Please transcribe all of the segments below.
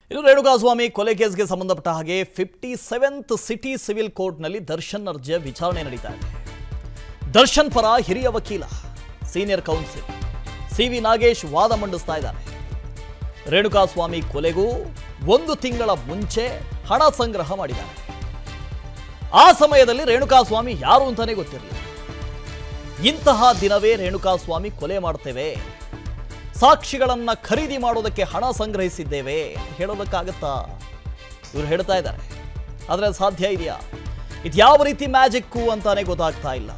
ಇನ್ನು ರೇಣುಕಾಸ್ವಾಮಿ ಕೊಲೆ ಕೇಸ್ಗೆ ಸಂಬಂಧಪಟ್ಟ ಹಾಗೆ ಫಿಫ್ಟಿ ಸೆವೆಂತ್ ಸಿಟಿ ಸಿವಿಲ್ ಕೋರ್ಟ್ನಲ್ಲಿ ದರ್ಶನ್ ಅರ್ಜಿಯ ವಿಚಾರಣೆ ನಡೀತಾ ಇದೆ ದರ್ಶನ್ ಪರ ಹಿರಿಯ ವಕೀಲ senior counsel C V Nagesh ವಾದ ಮಂಡಿಸ್ತಾ ಇದ್ದಾರೆ ರೇಣುಕಾಸ್ವಾಮಿ ಕೊಲೆಗೂ ಒಂದು ತಿಂಗಳ ಮುಂಚೆ ಹಣ ಸಂಗ್ರಹ ಮಾಡಿದ್ದಾರೆ ಆ ಸಮಯದಲ್ಲಿ ರೇಣುಕಾಸ್ವಾಮಿ ಯಾರು ಅಂತಾನೆ ಗೊತ್ತಿರಲಿಲ್ಲ ಇಂತಹ ದಿನವೇ ರೇಣುಕಾಸ್ವಾಮಿ ಕೊಲೆ ಮಾಡ್ತೇವೆ ಸಾಕ್ಷಿಗಳನ್ನ ಖರೀದಿ ಮಾಡೋದಕ್ಕೆ ಹಣ ಸಂಗ್ರಹಿಸಿದ್ದೇವೆ ಅಂತ ಹೇಳೋದಕ್ಕಾಗತ್ತಾ ಇವರು ಹೇಳ್ತಾ ಇದ್ದಾರೆ ಆದರೆ ಅದು ಸಾಧ್ಯ ಇದೆಯಾ ಇದು ಯಾವ ರೀತಿ ಮ್ಯಾಜಿಕ್ಕು ಅಂತಾನೆ ಗೊತ್ತಾಗ್ತಾ ಇಲ್ಲ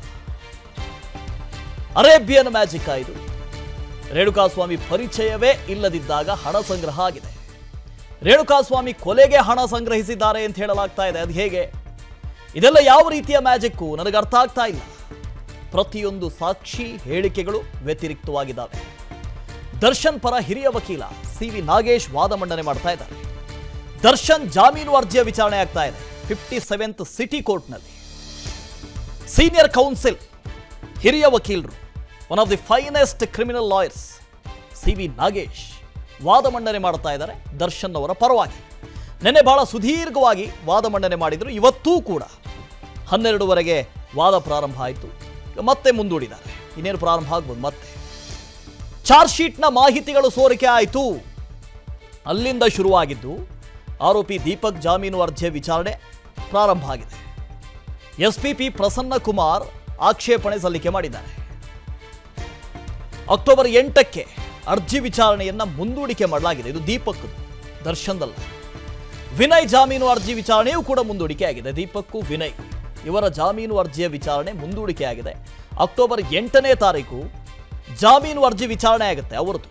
ಅರೇಬಿಯನ್ ಮ್ಯಾಜಿಕ್ ಇದು ರೇಣುಕಾಸ್ವಾಮಿ ಪರಿಚಯವೇ ಇಲ್ಲದಿದ್ದಾಗ ಹಣ ಸಂಗ್ರಹ ಆಗಿದೆ ರೇಣುಕಾಸ್ವಾಮಿ ಕೊಲೆಗೆ ಹಣ ಸಂಗ್ರಹಿಸಿದ್ದಾರೆ ಅಂತ ಹೇಳಲಾಗ್ತಾ ಇದೆ ಅದು ಹೇಗೆ ಇದೆಲ್ಲ ಯಾವ ರೀತಿಯ ಮ್ಯಾಜಿಕ್ಕು ನನಗೆ ಅರ್ಥ ಆಗ್ತಾ ಇಲ್ಲ ಪ್ರತಿಯೊಂದು ಸಾಕ್ಷಿ ಹೇಳಿಕೆಗಳು ವ್ಯತಿರಿಕ್ತವಾಗಿದ್ದಾವೆ ದರ್ಶನ್ ಪರ ಹಿರಿಯ ವಕೀಲ ಸಿ ವಿ ನಾಗೇಶ್ ವಾದ ಮಂಡನೆ ಮಾಡ್ತಾ ಇದ್ದಾರೆ ದರ್ಶನ್ ಜಾಮೀನು ಅರ್ಜಿಯ ವಿಚಾರಣೆ ಆಗ್ತಾ ಇದೆ ಫಿಫ್ಟಿ ಸೆವೆಂತ್ ಸಿಟಿ ಕೋರ್ಟ್ನಲ್ಲಿ ಸೀನಿಯರ್ ಕೌನ್ಸಿಲ್ ಹಿರಿಯ ವಕೀಲರು one of the finest criminal lawyers C V Nagesh ವಾದ ಮಂಡನೆ ಮಾಡ್ತಾ ಇದ್ದಾರೆ ದರ್ಶನ್ ಅವರ ಪರವಾಗಿ ನಿನ್ನೆ ಬಹಳ ಸುದೀರ್ಘವಾಗಿ ವಾದ ಮಂಡನೆ ಮಾಡಿದರು ಇವತ್ತೂ ಕೂಡ ಹನ್ನೆರಡುವರೆಗೆ ವಾದ ಪ್ರಾರಂಭ ಆಯಿತು ಈಗ ಮತ್ತೆ ಮುಂದೂಡಿದ್ದಾರೆ ಇನ್ನೇನು ಪ್ರಾರಂಭ ಆಗ್ಬೋದು ಮತ್ತೆ ಚಾರ್ಜ್ ಶೀಟ್ನ ಮಾಹಿತಿಗಳು ಸೋರಿಕೆ ಆಯಿತು ಅಲ್ಲಿಂದ ಶುರುವಾಗಿದ್ದು ಆರೋಪಿ ದೀಪಕ್ ಜಾಮೀನು ಅರ್ಜಿಯ ವಿಚಾರಣೆ ಪ್ರಾರಂಭ ಆಗಿದೆ ಎಸ್ಪಿಪಿ ಪ್ರಸನ್ನ ಕುಮಾರ್ ಆಕ್ಷೇಪಣೆ ಸಲ್ಲಿಕೆ ಮಾಡಿದ್ದಾರೆ ಅಕ್ಟೋಬರ್ ಎಂಟಕ್ಕೆ ಅರ್ಜಿ ವಿಚಾರಣೆಯನ್ನ ಮುಂದೂಡಿಕೆ ಮಾಡಲಾಗಿದೆ ಇದು ದೀಪಕ್ ದರ್ಶನ್ದಲ್ಲ ವಿನಯ್ ಜಾಮೀನು ಅರ್ಜಿ ವಿಚಾರಣೆಯೂ ಕೂಡ ಮುಂದೂಡಿಕೆ ಆಗಿದೆ ದೀಪಕ್ಕು ವಿನಯ್ ಇವರ ಜಾಮೀನು ಅರ್ಜಿಯ ವಿಚಾರಣೆ ಮುಂದೂಡಿಕೆ ಆಗಿದೆ ಅಕ್ಟೋಬರ್ ಎಂಟನೇ ತಾರೀಕು ಜಾಮೀನು ಅರ್ಜಿ ವಿಚಾರಣೆ ಆಗುತ್ತೆ ಅವರದು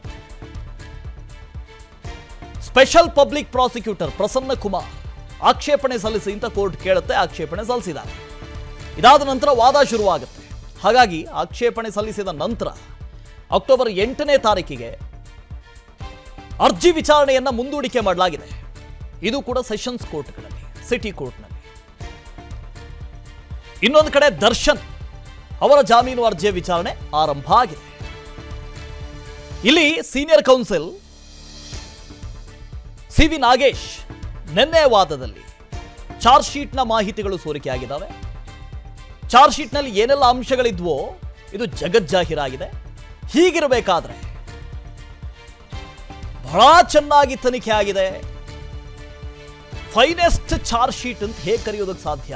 special public prosecutor Prasanna Kumar ಆಕ್ಷೇಪಣೆ ಸಲ್ಲಿಸಿ ಅಂತ ಕೋರ್ಟ್ ಕೇಳುತ್ತೆ ಆಕ್ಷೇಪಣೆ ಸಲ್ಲಿಸಿದ್ದಾರೆ ಇದಾದ ನಂತರ ವಾದ ಶುರುವಾಗುತ್ತೆ ಹಾಗಾಗಿ ಆಕ್ಷೇಪಣೆ ಸಲ್ಲಿಸಿದ ನಂತರ ಅಕ್ಟೋಬರ್ ಎಂಟನೇ ತಾರೀಕಿಗೆ ಅರ್ಜಿ ವಿಚಾರಣೆಯನ್ನ ಮುಂದೂಡಿಕೆ ಮಾಡಲಾಗಿದೆ ಇದು ಕೂಡ ಸೆಷನ್ಸ್ ಕೋರ್ಟ್ಗಳಲ್ಲಿ ಸಿಟಿ ಕೋರ್ಟ್ನಲ್ಲಿ ಇನ್ನೊಂದು ಕಡೆ ದರ್ಶನ್ ಅವರ ಜಾಮೀನು ಅರ್ಜಿಯ ವಿಚಾರಣೆ ಆರಂಭ ಆಗಿದೆ ಇಲ್ಲಿ senior counsel C V Nagesh ನಿನ್ನೆ ವಾದದಲ್ಲಿ ಚಾರ್ಜ್ ಶೀಟ್ನ ಮಾಹಿತಿಗಳು ಸೋರಿಕೆಯಾಗಿದ್ದಾವೆ ಚಾರ್ಜ್ ಶೀಟ್ನಲ್ಲಿ ಏನೆಲ್ಲ ಅಂಶಗಳಿದ್ವೋ ಇದು ಜಗಜ್ಜಾಹೀರಾಗಿದೆ ಹೀಗಿರಬೇಕಾದ್ರೆ ಬಹಳ ಚೆನ್ನಾಗಿ ತನಿಖೆ ಆಗಿದೆ ಫೈನೆಸ್ಟ್ ಚಾರ್ಜ್ ಶೀಟ್ ಅಂತ ಹೇಗೆ ಕರೆಯೋದಕ್ಕೆ ಸಾಧ್ಯ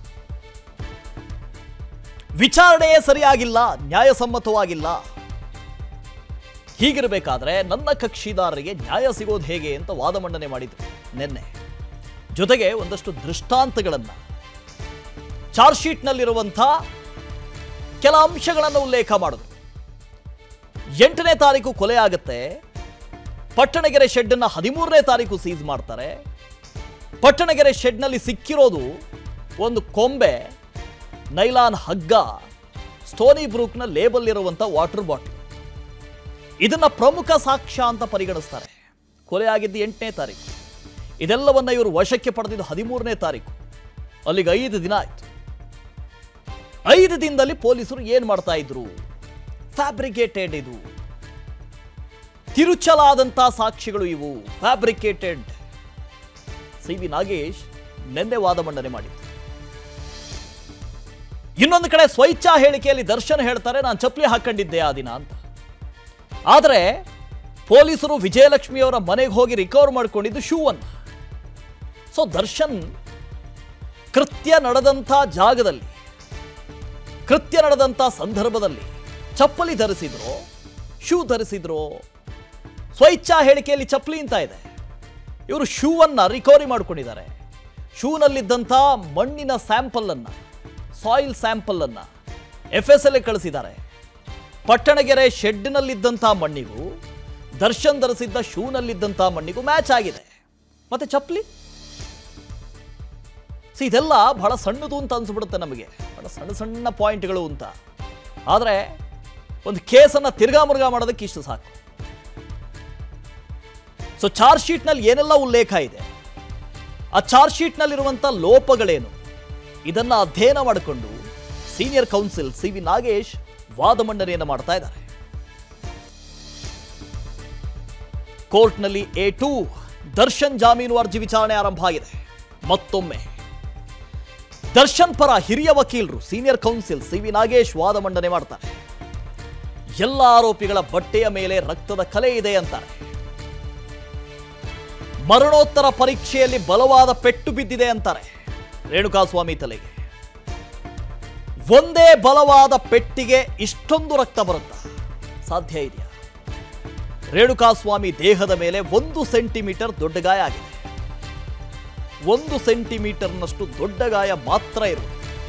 ವಿಚಾರಣೆಯೇ ಸರಿಯಾಗಿಲ್ಲ ನ್ಯಾಯಸಮ್ಮತವಾಗಿಲ್ಲ ಹೀಗಿರಬೇಕಾದ್ರೆ ನನ್ನ ಕಕ್ಷಿದಾರರಿಗೆ ನ್ಯಾಯ ಸಿಗೋದು ಹೇಗೆ ಅಂತ ವಾದ ಮಂಡನೆ ಮಾಡಿದ್ರು ನಿನ್ನೆ ಜೊತೆಗೆ ಒಂದಷ್ಟು ದೃಷ್ಟಾಂತಗಳನ್ನ ಚಾರ್ಜ್ ಶೀಟ್ನಲ್ಲಿರುವಂಥ ಕೆಲ ಅಂಶಗಳನ್ನು ಉಲ್ಲೇಖ ಮಾಡಿದ್ರು ಎಂಟನೇ ತಾರೀಕು ಕೊಲೆ ಆಗುತ್ತೆ ಪಟ್ಟಣಗೆರೆ ಶೆಡ್ಡನ್ನು ಹದಿಮೂರನೇ ತಾರೀಕು ಸೀಸ್ ಮಾಡ್ತಾರೆ ಪಟ್ಟಣಗೆರೆ ಶೆಡ್ನಲ್ಲಿ ಸಿಕ್ಕಿರೋದು ಒಂದು ಕೊಂಬೆ ನೈಲಾನ್ ಹಗ್ಗ ಸ್ಟೋನಿ ಬ್ರೂಕ್ನ ಲೇಬಲ್ ಇರುವಂಥ ವಾಟರ್ ಬಾಟಲ್ ಇದನ್ನ ಪ್ರಮುಖ ಸಾಕ್ಷ್ಯ ಅಂತ ಪರಿಗಣಿಸ್ತಾರೆ ಕೊಲೆ ಆಗಿದ್ದು ಎಂಟನೇ ತಾರೀಕು ಇದೆಲ್ಲವನ್ನ ಇವರು ವಶಕ್ಕೆ ಪಡೆದಿದ್ದು ಹದಿಮೂರನೇ ತಾರೀಕು ಅಲ್ಲಿಗೆ ಐದು ದಿನ ಆಯ್ತು ಐದು ದಿನದಲ್ಲಿ ಪೊಲೀಸರು ಏನ್ ಮಾಡ್ತಾ ಇದ್ರು ಫ್ಯಾಬ್ರಿಕೇಟೆಡ್ ಇದು ತಿರುಚಲಾದಂಥ ಸಾಕ್ಷಿಗಳು ಇವು ಫ್ಯಾಬ್ರಿಕೇಟೆಡ್ ಸಿ ವಿ ನಾಗೇಶ್ ನಿನ್ನೆ ವಾದ ಮಂಡನೆ ಮಾಡಿದ್ರು ಇನ್ನೊಂದು ಕಡೆ ಸ್ವೈಚ್ಛಾ ಹೇಳಿಕೆಯಲ್ಲಿ ದರ್ಶನ್ ಹೇಳ್ತಾರೆ ನಾನು ಚಪ್ಪಲಿ ಹಾಕೊಂಡಿದ್ದೆ ಆ ದಿನ ಅಂತ ಆದರೆ ಪೊಲೀಸರು ವಿಜಯಲಕ್ಷ್ಮಿಯವರ ಮನೆಗೆ ಹೋಗಿ ರಿಕವರ್ ಮಾಡಿಕೊಂಡಿದ್ದು ಶೂ ಅನ್ನು ಸೊ ದರ್ಶನ್ ಕೃತ್ಯ ನಡೆದಂಥ ಜಾಗದಲ್ಲಿ ಕೃತ್ಯ ನಡೆದಂಥ ಸಂದರ್ಭದಲ್ಲಿ ಚಪ್ಪಲಿ ಧರಿಸಿದ್ರು ಶೂ ಧರಿಸಿದ್ರು ಸ್ವಇಚ್ಛಾ ಹೇಳಿಕೆಯಲ್ಲಿ ಚಪ್ಪಲಿ ಅಂತ ಇದೆ ಇವರು ಶೂವನ್ನು ರಿಕವರಿ ಮಾಡ್ಕೊಂಡಿದ್ದಾರೆ ಶೂನಲ್ಲಿದ್ದಂಥ ಮಣ್ಣಿನ ಸ್ಯಾಂಪಲ್ ಅನ್ನ ಸಾಯಿಲ್ ಸ್ಯಾಂಪಲ್ ಅನ್ನ ಎಫ್ ಎಸ್ ಎಲ್ ಕಳಿಸಿದ್ದಾರೆ ಪಟ್ಟಣಗೆರೆ ಶೆಡ್ನಲ್ಲಿದ್ದಂಥ ಮಣ್ಣಿಗೂ ದರ್ಶನ್ ಧರಿಸಿದ್ದ ಶೂನಲ್ಲಿದ್ದಂಥ ಮಣ್ಣಿಗೂ ಮ್ಯಾಚ್ ಆಗಿದೆ ಮತ್ತೆ ಚಪ್ಪಲಿ ಸಿ ಇದೆಲ್ಲ ಬಹಳ ಸಣ್ಣದು ಅಂತ ಅನ್ಸ್ಬಿಡುತ್ತೆ ನಮಗೆ ಬಹಳ ಸಣ್ಣ ಸಣ್ಣ ಪಾಯಿಂಟ್ಗಳು ಅಂತ ಆದರೆ ಒಂದು ಕೇಸನ್ನು ತಿರ್ಗಾ ಮುರ್ಗಾ ಮಾಡೋದಕ್ಕೆ ಇಷ್ಟು ಸಾಕು ಸೊ ಚಾರ್ಜ್ ಶೀಟ್ನಲ್ಲಿ ಏನೆಲ್ಲ ಉಲ್ಲೇಖ ಇದೆ ಆ ಚಾರ್ಜ್ ಶೀಟ್ನಲ್ಲಿರುವಂಥ ಲೋಪಗಳೇನು ಇದನ್ನ ಅಧ್ಯಯನ ಮಾಡಿಕೊಂಡು senior counsel C V Nagesh ವಾದ ಮಂಡನೆಯನ್ನು ಮಾಡ್ತಾ ಇದ್ದಾರೆ ಕೋರ್ಟ್ನಲ್ಲಿ ಎ ಟು ದರ್ಶನ್ ಜಾಮೀನು ಅರ್ಜಿ ವಿಚಾರಣೆ ಆರಂಭ ಆಗಿದೆ ಮತ್ತೊಮ್ಮೆ ದರ್ಶನ್ ಪರ ಹಿರಿಯ ವಕೀಲರು senior counsel C V Nagesh ವಾದ ಮಂಡನೆ ಮಾಡ್ತಾರೆ ಎಲ್ಲ ಆರೋಪಿಗಳ ಬಟ್ಟೆಯ ಮೇಲೆ ರಕ್ತದ ಕಲೆ ಇದೆ ಅಂತಾರೆ ಮರಣೋತ್ತರ ಪರೀಕ್ಷೆಯಲ್ಲಿ ಬಲವಾದ ಪೆಟ್ಟು ಬಿದ್ದಿದೆ ಅಂತಾರೆ ರೇಣುಕಾಸ್ವಾಮಿ ತಲೆಗೆ ಒಂದೇ ಬಲವಾದ ಪೆಟ್ಟಿಗೆ ಇಷ್ಟೊಂದು ರಕ್ತ ಬರುತ್ತಾ ಸಾಧ್ಯ ಇದೆಯಾ ರೇಣುಕಾಸ್ವಾಮಿ ದೇಹದ ಮೇಲೆ ಒಂದು ಸೆಂಟಿಮೀಟರ್ ದೊಡ್ಡ ಗಾಯ ಆಗಿದೆ ಒಂದು ಸೆಂಟಿಮೀಟರ್ನಷ್ಟು ದೊಡ್ಡ ಗಾಯ ಮಾತ್ರ ಇರುವುದು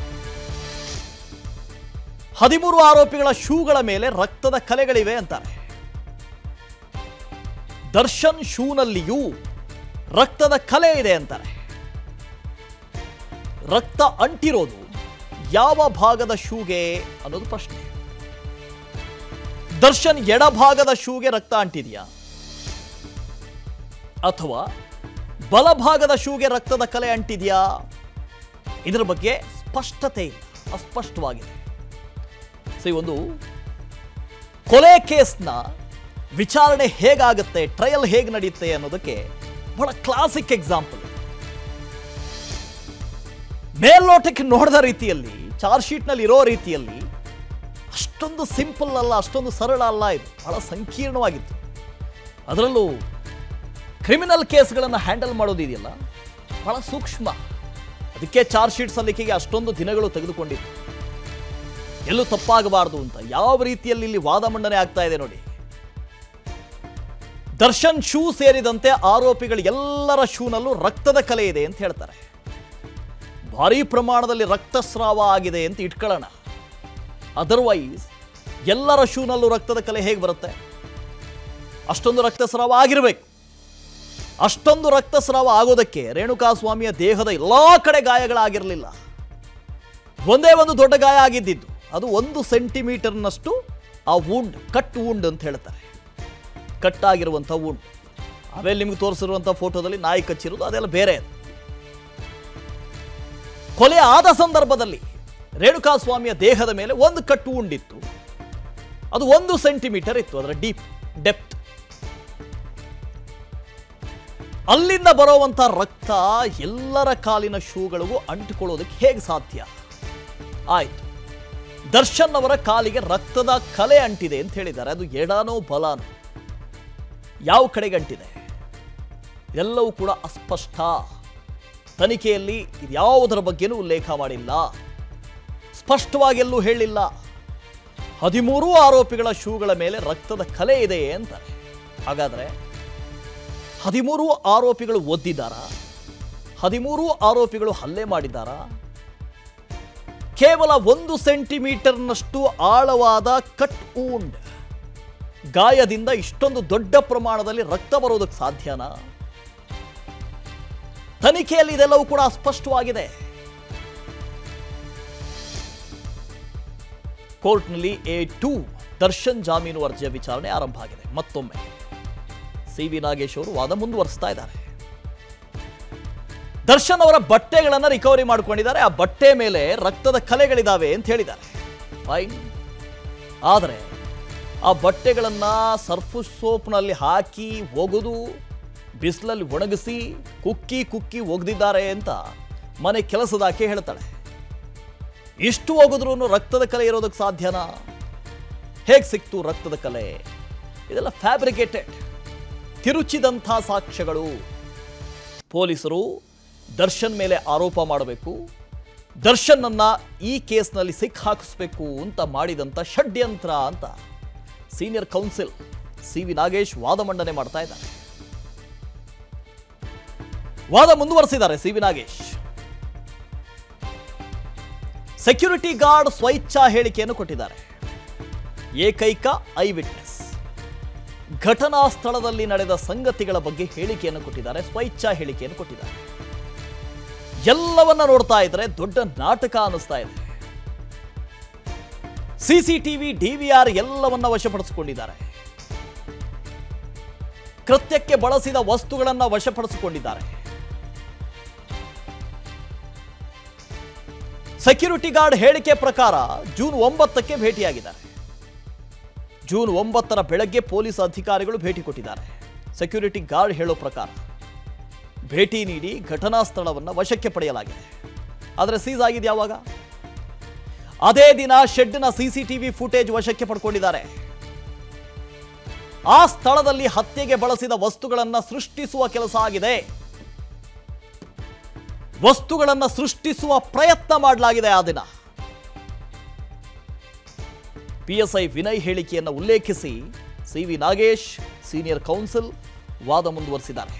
ಹದಿಮೂರು ಆರೋಪಿಗಳ ಶೂಗಳ ಮೇಲೆ ರಕ್ತದ ಕಲೆಗಳಿವೆ ಅಂತಾರೆ ದರ್ಶನ್ ಶೂನಲ್ಲಿಯೂ ರಕ್ತದ ಕಲೆ ಇದೆ ಅಂತಾರೆ ರಕ್ತ ಅಂಟಿರೋದು ಯಾವ ಭಾಗದ ಶೂಗೆ ಅನ್ನೋದು ಪ್ರಶ್ನೆ ದರ್ಶನ್ ಎಡಭಾಗದ ಶೂಗೆ ರಕ್ತ ಅಂಟಿದೆಯಾ ಅಥವಾ ಬಲಭಾಗದ ಶೂಗೆ ರಕ್ತದ ಕಲೆ ಅಂಟಿದೆಯಾ ಇದರ ಬಗ್ಗೆ ಸ್ಪಷ್ಟತೆ ಇಲ್ಲ ಅಸ್ಪಷ್ಟವಾಗಿದೆ ಸೊ ಈ ಒಂದು ಕೊಲೆ ಕೇಸ್ನ ವಿಚಾರಣೆ ಹೇಗಾಗುತ್ತೆ ಟ್ರಯಲ್ ಹೇಗೆ ನಡೆಯುತ್ತೆ ಅನ್ನೋದಕ್ಕೆ ಬಹಳ ಕ್ಲಾಸಿಕ್ ಎಕ್ಸಾಂಪಲ್ ಮೇಲ್ನೋಟಕ್ಕೆ ನೋಡಿದ ರೀತಿಯಲ್ಲಿ ಚಾರ್ಜ್ ಶೀಟ್ನಲ್ಲಿ ಇರೋ ರೀತಿಯಲ್ಲಿ ಅಷ್ಟೊಂದು ಸಿಂಪಲ್ ಅಲ್ಲ ಅಷ್ಟೊಂದು ಸರಳ ಅಲ್ಲ ಇದು ಬಹಳ ಸಂಕೀರ್ಣವಾಗಿತ್ತು ಅದರಲ್ಲೂ ಕ್ರಿಮಿನಲ್ ಕೇಸ್ಗಳನ್ನು ಹ್ಯಾಂಡಲ್ ಮಾಡೋದಿದೆಯಲ್ಲ ಬಹಳ ಸೂಕ್ಷ್ಮ ಅದಕ್ಕೆ ಚಾರ್ಜ್ ಶೀಟ್ ಸಲ್ಲಿಕೆಗೆ ಅಷ್ಟೊಂದು ದಿನಗಳು ತೆಗೆದುಕೊಂಡಿತ್ತು ಎಲ್ಲೂ ತಪ್ಪಾಗಬಾರದು ಅಂತ ಯಾವ ರೀತಿಯಲ್ಲಿ ಇಲ್ಲಿ ವಾದ ಮಂಡನೆ ಆಗ್ತಾ ಇದೆ ನೋಡಿ ದರ್ಶನ್ ಶೂ ಸೇರಿದಂತೆ ಆರೋಪಿಗಳ ಎಲ್ಲರ ಶೂನಲ್ಲೂ ರಕ್ತದ ಕಲೆ ಇದೆ ಅಂತ ಹೇಳ್ತಾರೆ ಭಾರೀ ಪ್ರಮಾಣದಲ್ಲಿ ರಕ್ತಸ್ರಾವ ಆಗಿದೆ ಅಂತ ಇಟ್ಕೊಳ್ಳೋಣ ಅದರ್ವೈಸ್ ಎಲ್ಲರ ಶೂನಲ್ಲೂ ರಕ್ತದ ಕಲೆ ಹೇಗೆ ಬರುತ್ತೆ ಅಷ್ಟೊಂದು ರಕ್ತಸ್ರಾವ ಆಗಿರಬೇಕು ಅಷ್ಟೊಂದು ರಕ್ತಸ್ರಾವ ಆಗೋದಕ್ಕೆ ರೇಣುಕಾಸ್ವಾಮಿಯ ದೇಹದ ಎಲ್ಲಾ ಕಡೆ ಗಾಯಗಳಾಗಿರಲಿಲ್ಲ ಒಂದೇ ಒಂದು ದೊಡ್ಡ ಗಾಯ ಆಗಿದ್ದಿದ್ದು ಅದು ಒಂದು ಸೆಂಟಿಮೀಟರ್ನಷ್ಟು ಆ ವೂಂಡ್ ಕಟ್ ವೂಂಡ್ ಅಂತ ಹೇಳ್ತಾರೆ ಕಟ್ ಆಗಿರುವಂಥ ವೂಂಡ್ ಆಮೇಲೆ ನಿಮ್ಗೆ ತೋರಿಸಿರುವಂಥ ಫೋಟೋದಲ್ಲಿ ನಾಯಿ ಕಚ್ಚಿರೋದು ಅದೆಲ್ಲ ಬೇರೆ ಅದು. ಕೊಲೆ ಆದ ಸಂದರ್ಭದಲ್ಲಿ ರೇಣುಕಾಸ್ವಾಮಿಯ ದೇಹದ ಮೇಲೆ ಒಂದು ಕಟ್ಟು ಉಂಡಿತ್ತು ಅದು ಒಂದು ಸೆಂಟಿಮೀಟರ್ ಇತ್ತು ಅದರ ಡೀಪ್ ಡೆಪ್ತ್ ಅಲ್ಲಿಂದ ಬರುವಂತ ರಕ್ತ ಎಲ್ಲರ ಕಾಲಿನ ಶೂಗಳಿಗೂ ಅಂಟಿಕೊಳ್ಳೋದಕ್ಕೆ ಹೇಗೆ ಸಾಧ್ಯ ಆಯ್ತು ದರ್ಶನ್ ಅವರ ಕಾಲಿಗೆ ರಕ್ತದ ಕಲೆ ಅಂಟಿದೆ ಅಂತ ಹೇಳಿದ್ದಾರೆ ಅದು ಎಡನೋ ಬಲನೋ ಯಾವ ಕಡೆಗೆ ಅಂಟಿದೆ ಎಲ್ಲವೂ ಕೂಡ ಅಸ್ಪಷ್ಟ ತನಿಖೆಯಲ್ಲಿ ಇದ್ಯಾವುದರ ಬಗ್ಗೆನೂ ಉಲ್ಲೇಖ ಮಾಡಿಲ್ಲ ಸ್ಪಷ್ಟವಾಗಿ ಎಲ್ಲೂ ಹೇಳಿಲ್ಲ ಹದಿಮೂರು ಆರೋಪಿಗಳ ಶೂಗಳ ಮೇಲೆ ರಕ್ತದ ಕಲೆ ಇದೆ ಅಂತಾರೆ ಹಾಗಾದ್ರೆ ಹದಿಮೂರು ಆರೋಪಿಗಳು ಒದ್ದಿದ್ದಾರಾ ಹದಿಮೂರು ಆರೋಪಿಗಳು ಹಲ್ಲೆ ಮಾಡಿದ್ದಾರಾ ಕೇವಲ ಒಂದು ಸೆಂಟಿಮೀಟರ್ನಷ್ಟು ಆಳವಾದ ಕಟ್ ಊಂಡ್ ಗಾಯದಿಂದ ಇಷ್ಟೊಂದು ದೊಡ್ಡ ಪ್ರಮಾಣದಲ್ಲಿ ರಕ್ತ ಬರೋದಕ್ಕೆ ಸಾಧ್ಯನಾ ತನಿಖೆಯಲ್ಲಿ ಇದೆಲ್ಲವೂ ಕೂಡ ಸ್ಪಷ್ಟವಾಗಿದೆ ಕೋರ್ಟ್ನಲ್ಲಿ ಎ ಟೂ ದರ್ಶನ್ ಜಾಮೀನು ಅರ್ಜಿಯ ವಿಚಾರಣೆ ಆರಂಭ ಆಗಿದೆ ಮತ್ತೊಮ್ಮೆ ಸಿ ವಿ ನಾಗೇಶ್ ಅವರು ವಾದ ಮುಂದುವರಿಸ್ತಾ ಇದ್ದಾರೆ ದರ್ಶನ್ ಅವರ ಬಟ್ಟೆಗಳನ್ನು ರಿಕವರಿ ಮಾಡ್ಕೊಂಡಿದ್ದಾರೆ ಆ ಬಟ್ಟೆ ಮೇಲೆ ರಕ್ತದ ಕಲೆಗಳಿದಾವೆ ಅಂತ ಹೇಳಿದ್ದಾರೆ ಫೈನ್ ಆದರೆ ಆ ಬಟ್ಟೆಗಳನ್ನು ಸರ್ಫು ಸೋಪ್ನಲ್ಲಿ ಹಾಕಿ ಒಗೆದು ಬಿಸಿಲಲ್ಲಿ ಒಣಗಿಸಿ ಕುಕ್ಕಿ ಕುಕ್ಕಿ ಒಗೆದಿದ್ದಾರೆ ಅಂತ ಮನೆ ಕೆಲಸದಾಕೆ ಹೇಳ್ತಾಳೆ ಇಷ್ಟು ಒಗೆದ್ರೂ ರಕ್ತದ ಕಲೆ ಇರೋದಕ್ಕೆ ಸಾಧ್ಯನಾ ಹೇಗೆ ಸಿಕ್ತು ರಕ್ತದ ಕಲೆ ಇದೆಲ್ಲ ಫ್ಯಾಬ್ರಿಕೇಟೆಡ್ ತಿರುಚಿದಂಥ ಸಾಕ್ಷ್ಯಗಳು ಪೊಲೀಸರು ದರ್ಶನ್ ಮೇಲೆ ಆರೋಪ ಮಾಡಬೇಕು ದರ್ಶನ್ನನ್ನ ಈ ಕೇಸ್ನಲ್ಲಿ ಸಿಕ್ ಹಾಕಿಸ್ಬೇಕು ಅಂತ ಮಾಡಿದಂಥ ಷಡ್ಯಂತ್ರ ಅಂತ senior counsel C V Nagesh ವಾದ ಮಂಡನೆ ಮಾಡ್ತಾ ಇದ್ದಾರೆ ವಾದ ಮುಂದುವರೆಸಿದ್ದಾರೆ C V Nagesh security guard ಸ್ವಇಚ್ಛಾ ಹೇಳಿಕೆಯನ್ನು ಕೊಟ್ಟಿದ್ದಾರೆ ಏಕೈಕ ಐ ವಿಟ್ನೆಸ್ ಘಟನಾ ಸ್ಥಳದಲ್ಲಿ ನಡೆದ ಸಂಗತಿಗಳ ಬಗ್ಗೆ ಹೇಳಿಕೆಯನ್ನು ಕೊಟ್ಟಿದ್ದಾರೆ ಸ್ವಇಚ್ಛಾ ಹೇಳಿಕೆಯನ್ನು ಕೊಟ್ಟಿದ್ದಾರೆ ಎಲ್ಲವನ್ನ ನೋಡ್ತಾ ಇದ್ರೆ ದೊಡ್ಡ ನಾಟಕ ಅನ್ನಿಸ್ತಾ ಇದೆ ಸಿಸಿಟಿವಿ ಡಿವಿಆರ್ ಎಲ್ಲವನ್ನ ವಶಪಡಿಸಿಕೊಂಡಿದ್ದಾರೆ ಕೃತ್ಯಕ್ಕೆ ಬಳಸಿದ ವಸ್ತುಗಳನ್ನ ವಶಪಡಿಸಿಕೊಂಡಿದ್ದಾರೆ ಸೆಕ್ಯೂರಿಟಿ ಗಾರ್ಡ್ ಹೇಳಿಕೆ ಪ್ರಕಾರ ಜೂನ್ ಒಂಬತ್ತಕ್ಕೆ ಭೇಟಿಯಾಗಿದ್ದಾರೆ ಜೂನ್ ಒಂಬತ್ತರ ಬೆಳಗ್ಗೆ ಪೊಲೀಸ್ ಅಧಿಕಾರಿಗಳು ಭೇಟಿ ಕೊಟ್ಟಿದ್ದಾರೆ ಸೆಕ್ಯೂರಿಟಿ ಗಾರ್ಡ್ ಹೇಳೋ ಪ್ರಕಾರ ಭೇಟಿ ನೀಡಿ ಘಟನಾ ಸ್ಥಳವನ್ನು ವಶಕ್ಕೆ ಪಡೆಯಲಾಗಿದೆ ಆದರೆ ಸೀಸ್ ಆಗಿದೆ ಯಾವಾಗ ಅದೇ ದಿನ ಶೆಡ್ನ ಸಿಸಿಟಿವಿ ಫುಟೇಜ್ ವಶಕ್ಕೆ ಪಡ್ಕೊಂಡಿದ್ದಾರೆ ಆ ಸ್ಥಳದಲ್ಲಿ ಹತ್ಯೆಗೆ ಬಳಸಿದ ವಸ್ತುಗಳನ್ನು ಸೃಷ್ಟಿಸುವ ಕೆಲಸ ಆಗಿದೆ ವಸ್ತುಗಳನ್ನು ಸೃಷ್ಟಿಸುವ ಪ್ರಯತ್ನ ಮಾಡಲಾಗಿದೆ ಆ ದಿನ ಪಿಎಸ್ಐ ವಿನಯ್ ಹೇಳಿಕೆಯನ್ನು ಉಲ್ಲೇಖಿಸಿ C V Nagesh senior counsel ವಾದ ಮುಂದುವರೆಸಿದ್ದಾರೆ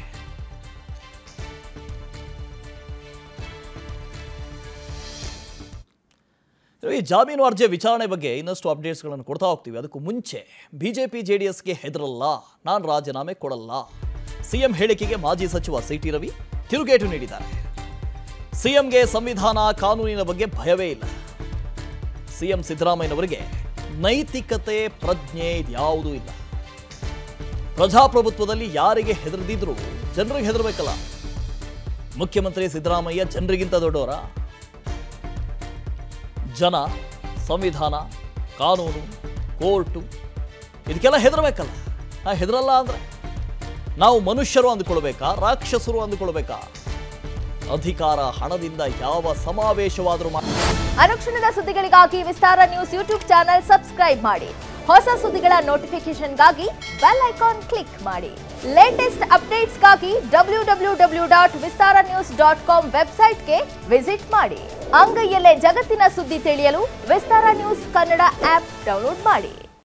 ಈ ಜಾಮೀನು ಅರ್ಜಿ ವಿಚಾರಣೆ ಬಗ್ಗೆ ಇನ್ನಷ್ಟು ಅಪ್ಡೇಟ್ಸ್ಗಳನ್ನು ಕೊಡ್ತಾ ಹೋಗ್ತೀವಿ ಅದಕ್ಕೂ ಮುಂಚೆ ಬಿಜೆಪಿ ಜೆಡಿಎಸ್ಗೆ ಹೆದರಲ್ಲ ನಾನು ರಾಜೀನಾಮೆ ಕೊಡಲ್ಲ ಸಿಎಂ ಹೇಳಿಕೆಗೆ ಮಾಜಿ ಸಚಿವ ಸಿಟಿ ರವಿ ತಿರುಗೇಟು ನೀಡಿದ್ದಾರೆ ಸಿಎಂಗೆ ಸಂವಿಧಾನ ಕಾನೂನಿನ ಬಗ್ಗೆ ಭಯವೇ ಇಲ್ಲ ಸಿಎಂ ಸಿದ್ದರಾಮಯ್ಯನವರಿಗೆ ನೈತಿಕತೆ ಪ್ರಜ್ಞೆ ಇದ್ಯಾವುದೂ ಇಲ್ಲ ಪ್ರಜಾಪ್ರಭುತ್ವದಲ್ಲಿ ಯಾರಿಗೆ ಹೆದರದಿದ್ರು ಜನರಿಗೆ ಹೆದರಬೇಕಲ್ಲ ಮುಖ್ಯಮಂತ್ರಿ ಸಿದ್ದರಾಮಯ್ಯ ಜನರಿಗಿಂತ ದೊಡ್ಡವರ ಜನ ಸಂವಿಧಾನ ಕಾನೂನು ಕೋರ್ಟು ಇದಕ್ಕೆಲ್ಲ ಹೆದರಬೇಕಲ್ಲ ನಾ ಹೆದರಲ್ಲ ಅಂದ್ರೆ ನಾವು ಮನುಷ್ಯರು ಅಂದ್ಕೊಳ್ಬೇಕಾ ರಾಕ್ಷಸರು ಅಂದ್ಕೊಳ್ಬೇಕಾ ಅಧಿಕಾರ ಹಣದಿಂದ ಯಾವ ಸಮಾವೇಶವಾದರೂ ಮಾ ಅನುಕ್ಷಣದ ಸುದ್ದಿಗಳಿಗಾಗಿ Vistara news YouTube channel subscribe ಮಾಡಿ ಹೊಸ ಸುದ್ದಿಗಳ ನೋಟಿಫಿಕೇಶನ್ಗಾಗಿ ಬೆಲ್ ಐಕಾನ್ ಕ್ಲಿಕ್ ಮಾಡಿ ಲೇಟೆಸ್ಟ್ ಅಪ್ಡೇಟ್ಸ್ಗಾಗಿ W W W dot Vistara news dot com ವೆಬ್ಸೈಟ್ಗೆ ವಿಸಿಟ್ ಮಾಡಿ ಅಂಗೈಯಲ್ಲೇ ಜಗತ್ತಿನ ಸುದ್ದಿ ತಿಳಿಯಲು Vistara news Kannada app download ಮಾಡಿ